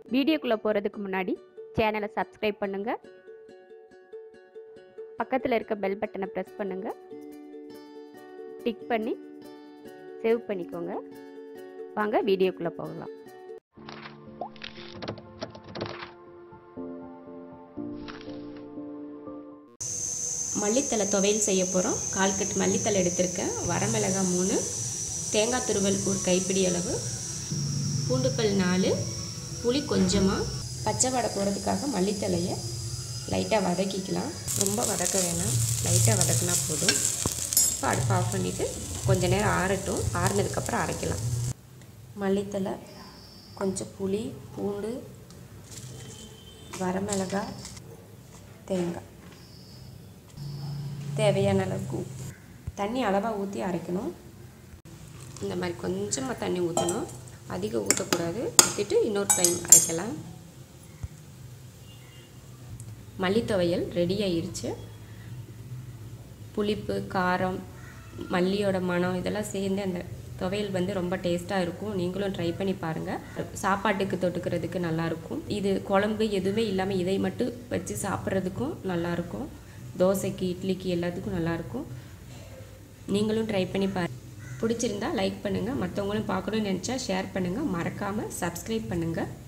வீடியோக்குள்ளே போகிறதுக்கு முன்னாடி சேனலை சப்ஸ்கிரைப் பண்ணுங்கள் பக்கத்தில் இருக்க பெல் பட்டனை ப்ரெஸ் பண்ணுங்கள் டிக் பண்ணி சேவ் பண்ணிக்கோங்க வாங்க வீடியோக்குள்ளே போகலாம் மல்லித்தலை துவையல் செய்ய போகிறோம் கால் கட்டு மல்லித்தலை எடுத்திருக்கேன் வரமிளகாய் மூணு தேங்காய் துருவல் ஒரு கைப்பிடி அளவு பூண்டுப்பல் நாலு புளி கொஞ்சமாக பச்சை வடை போகிறதுக்காக மல்லித்தலையை லைட்டாக வதக்கிக்கலாம் ரொம்ப வதக்க வேணாம் லைட்டாக வதக்கினா போதும் இப்போ அடுப்பு ஆஃப் பண்ணிவிட்டு கொஞ்ச நேரம் ஆறட்டும் ஆறுனதுக்கப்புறம் அரைக்கலாம் மல்லித்தலை கொஞ்சம் புளி பூண்டு வரமிளகாய் தேங்காய் தேவையான அளவுக்கு உப்பு. தண்ணி அளவாக ஊற்றி அரைக்கணும் இந்த மாதிரி கொஞ்சமாக தண்ணி ஊற்றணும் அதிகம் ஊற்றக்கூடாது ஊற்றிட்டு இன்னொரு டைம் அரைக்கலாம் மல்லித்துவையல் ரெடி ஆயிருச்சு புளிப்பு காரம் மல்லியோட மணம் இதெல்லாம் சேர்ந்து அந்த துவையல் வந்து ரொம்ப டேஸ்ட்டாக இருக்கும் நீங்களும் ட்ரை பண்ணி பாருங்கள் சாப்பாட்டுக்கு தொட்டுக்கிறதுக்கு நல்லாயிருக்கும் இது குழம்பு எதுவுமே இல்லாமல் இதை மட்டும் வச்சு சாப்பிட்றதுக்கும் நல்லாயிருக்கும் தோசைக்கு இட்லிக்கு எல்லாத்துக்கும் நல்லாயிருக்கும் நீங்களும் ட்ரை பண்ணி பாருங்கள் பிடிச்சிருந்தா லைக் பண்ணுங்கள் மற்றவங்களும் பார்க்கணும்னு நினச்சா ஷேர் பண்ணுங்கள் மறக்காமல் சப்ஸ்கிரைப் பண்ணுங்கள்